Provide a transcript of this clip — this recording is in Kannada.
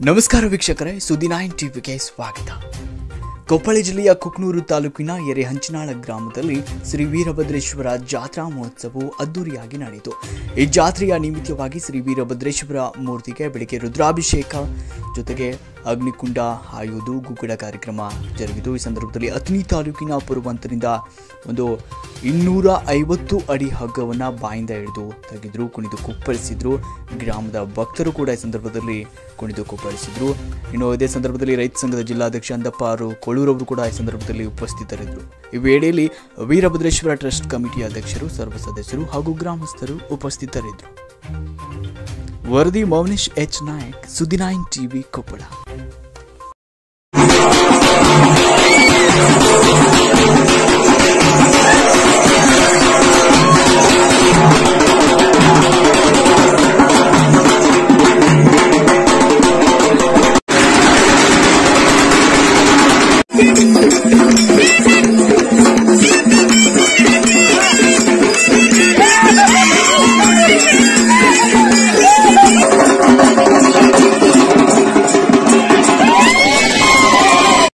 ನಮಸ್ಕಾರ ವೀಕ್ಷಕರೇ ಸುದ್ದಿ ನೈನ್ ಟಿವಿಗೆ ಸ್ವಾಗತ ಕೊಪ್ಪಳ ಜಿಲ್ಲೆಯ ಕುಕ್ನೂರು ತಾಲೂಕಿನ ಎರೆಹಂಚಿನಾಳ ಗ್ರಾಮದಲ್ಲಿ ಶ್ರೀ ವೀರಭದ್ರೇಶ್ವರ ಜಾತ್ರಾ ಮಹೋತ್ಸವವು ಅದ್ದೂರಿಯಾಗಿ ನಡೆಯಿತು ಈ ಜಾತ್ರೆಯ ನಿಮಿತ್ತವಾಗಿ ಶ್ರೀ ವೀರಭದ್ರೇಶ್ವರ ಮೂರ್ತಿಗೆ ಬೆಳಗ್ಗೆ ರುದ್ರಾಭಿಷೇಕ ಜೊತೆಗೆ ಅಗ್ನಿಕುಂಡ ಹಾಯುವುದು ಗುಗ್ಗಡ ಕಾರ್ಯಕ್ರಮ ಜರುಗಿತು ಈ ಸಂದರ್ಭದಲ್ಲಿ ಅತ್ನಿ ತಾಲೂಕಿನ ಪುರವಂತರಿಂದ ಒಂದು ಇನ್ನೂರ ಐವತ್ತು ಅಡಿ ಹಗ್ಗವನ್ನು ಬಾಯಿಂದ ಹಿಡಿದು ತೆಗೆದ್ರು ಕುಣಿದು ಕುಪ್ಪಳಿಸಿದ್ರು ಗ್ರಾಮದ ಭಕ್ತರು ಕೂಡ ಈ ಸಂದರ್ಭದಲ್ಲಿ ಕುಣಿದು ಕುಪ್ಪಳಿಸಿದ್ರು ಇನ್ನು ಇದೇ ಸಂದರ್ಭದಲ್ಲಿ ರೈತ ಸಂಘದ ಜಿಲ್ಲಾಧ್ಯಕ್ಷ ಅಂದಪ್ಪ ಅವರು ಕೊಳೂರವರು ಕೂಡ ಈ ಸಂದರ್ಭದಲ್ಲಿ ಉಪಸ್ಥಿತರಿದ್ದರು ಈ ವೇಳೆಯಲ್ಲಿ ವೀರಭದ್ರೇಶ್ವರ ಟ್ರಸ್ಟ್ ಕಮಿಟಿ ಅಧ್ಯಕ್ಷರು ಸರ್ವ ಸದಸ್ಯರು ಹಾಗೂ ಗ್ರಾಮಸ್ಥರು ಉಪಸ್ಥಿತರಿದ್ದರು ವರದಿ ಮೌನೇಶ್ ಎಚ್ ನಾಯಕ್ ಸುದ್ದಿ ನೈನ್ ಟಿವಿ ಕೊಪ್ಪಳ